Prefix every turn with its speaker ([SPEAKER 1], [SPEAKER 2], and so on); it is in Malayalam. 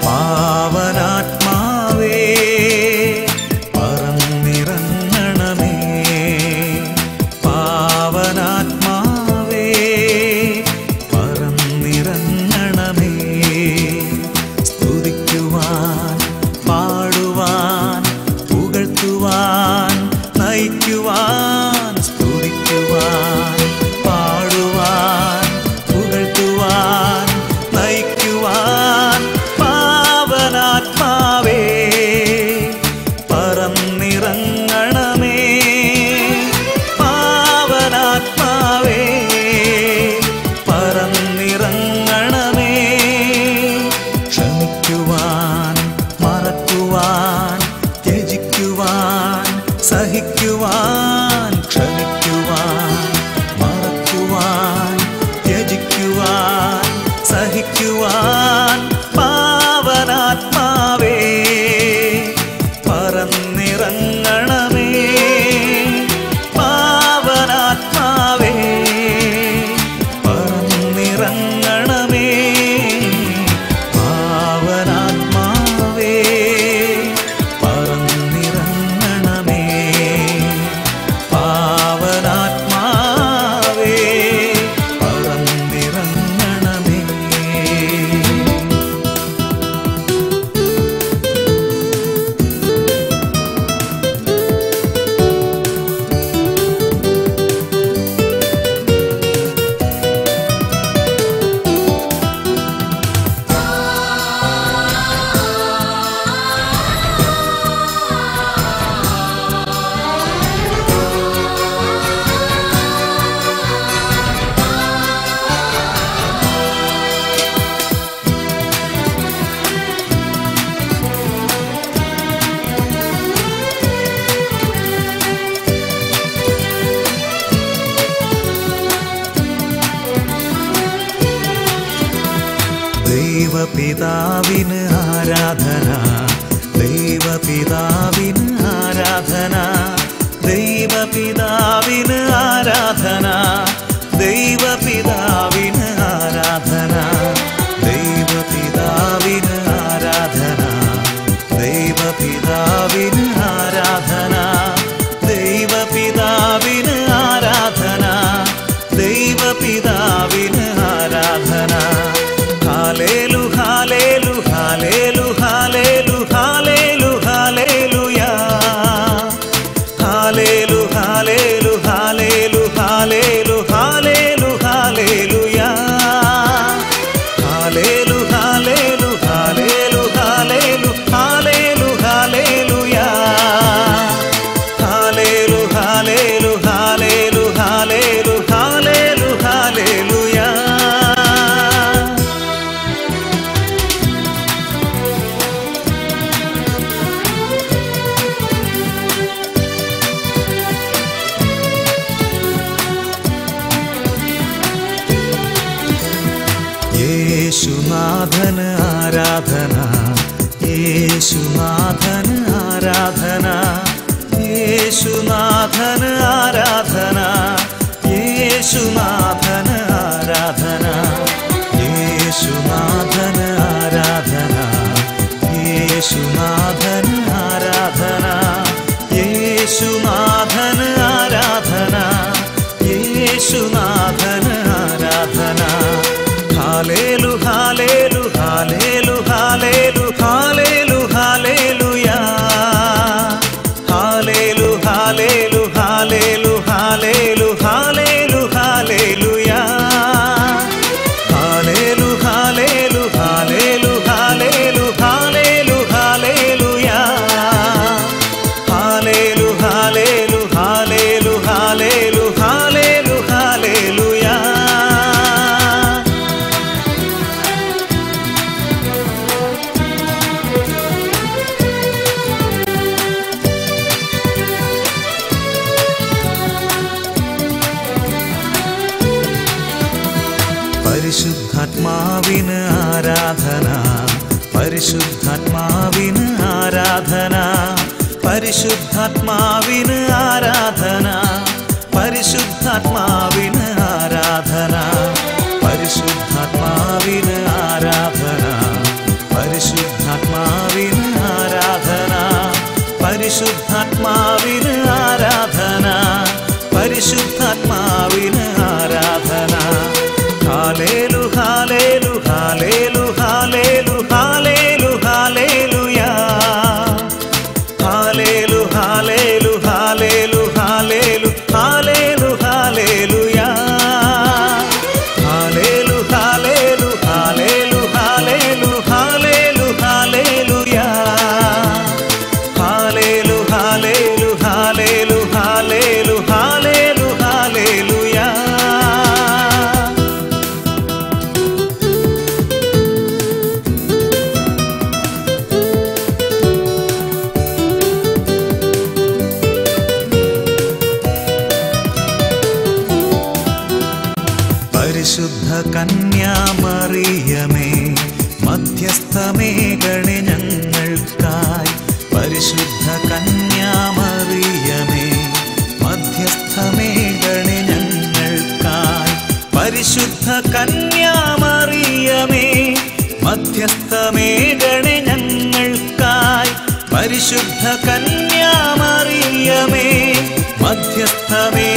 [SPEAKER 1] പാവനാത്മാവേ പറന്നിറങ്ങണമേ പാവനാത്മാവേ പറന്നിറങ്ങണമേ സ്തുതിക്കുവാൻ പാടുവാൻ പുകഴ്ത്തുവാൻ നയിക്കുവാൻ സ്തുതിക്കുവാൻ പാടുവാൻ പുകഴ്ത്തുവാൻ നയിക്കുവാൻ പാവനാത്മാവേ പറന്നിറങ്ങണമേ പാവനാത്മാവേ പറന്നിറങ്ങണമേ ക്ഷമിക്കുവാൻ മറക്കുവാൻ ത്യജിക്കുവാൻ സഹിക്കുവാൻ ക്ഷമിക്കുവാൻ മറക്കുവാൻ ത്യജിക്കുവാൻ സഹിക്കുവാൻ പാവനാത്മാവേ പറന്നിറങ്ങണമേ പാവനാത്മാവേ പറന്നിറങ്ങണമേ പാവനാത്മാവേ പറന്നിറങ്ങണമേ പാവനാത്മാവേ പറന്നിറങ്ങണമേ ദൈവപിതാവിന് ആരാധന ദൈവപിതാവിന് ആരാധന ദൈവപിതാവിന് ആരാധന ദൈവപിതാവിന് ആരാധന ദൈവപിതാവിന് ആരാധന ദൈവപിതാവിന് ആരാധന ദൈവപിതാവിന് ആരാധന ദൈവപിതാവിന് ആരാധന ഹാലേലു ഹാലേലു ഹാലേലു ഹാലേലു ഹാലേലു ഹാലേലുയാ ഹാലേലു ഹാലേലു ഹാലേലു ഹാലേലു ഹാലേലു ഹാലേലുയാ ഹാലേലു ഹാലേലു ഹാലേലു ഹാലേലു ഹാലേലു ഹാലേലുയാ ഹാലേലു ഹാലേലു ഹാലേലു ഹാലേലു ഹാലേലു ഹാലേലുയാ യേശുനാഥന് ആരാധന യേശുനാഥന് ആരാധന യേശുനാഥന് ആരാധന യേശുനാഥന് ആരാധന യേശുനാഥന് ആരാധന യേശുനാഥന് ആരാധന യേശുനാഥന് ആരാധന യേശുനാഥന് ആരാധന ഹാലേലു ഹാലേലു ഹാലേലു ഹാലേലു ഹാലേലു ഹാലേലുയാ ഹാലേലു ഹാലേലു ഹാലേലു ഹാലേലു ഹാലേലു ഹാലേലുയാ ഹാലേലു ഹാലേലു ഹാലേലു ഹാലേലു ഹാലേലു ഹാലേലുയാ ഹാലേലു ഹാലേലു ഹാലേലു ഹാലേലു ഹാലേലു ഹാലേലുയാ പരിശുദ്ധാത്മാവിന് ആരാധന പരിശുദ്ധാത്മാവിന് ആരാധന പരിശുദ്ധാത്മാവിന് ആരാധന പരിശുദ്ധാത്മാവിന് ആരാധന പരിശുദ്ധാത്മാവിന് ആരാധന പരിശുദ്ധ പരിശുദ്ധാത്മാവിന് ആരാധന പരിശുദ്ധാത്മാവിന് ആരാധന ഹാലേലു ഹാലേലു ഹാലേലു ഹാലേലു ഹാലേലു ഹാലേലുയാ ഹാലേലു ഹാലേലു ഹാലേലു ഹാലേലു ഹാലേലു ഹാലേലുയാ ഹാലേലു ഹാലേലു ഹാലേലു ഹാലേലു ഹാലേലു ഹാലേലുയാ ഹാലേലു ഹാലേലു ഹാലേലു ഹാലേലു ഹാലേലു ഹാലേലുയാ പരിശുദ്ധ കന്യാമറിയമേ മധ്യസ്ഥമേ ഗണി ഞങ്ങൾക്കായി പരിശുദ്ധ കന്യാമറിയമേ മധ്യസ്ഥമേ ഗണി ഞങ്ങൾക്കായി പരിശുദ്ധ കന്യാമറിയമേ മധ്യസ്ഥമേ ഗണി ഞങ്ങൾക്കായി പരിശുദ്ധ കന്യാമറിയമേ മധ്യസ്ഥമേ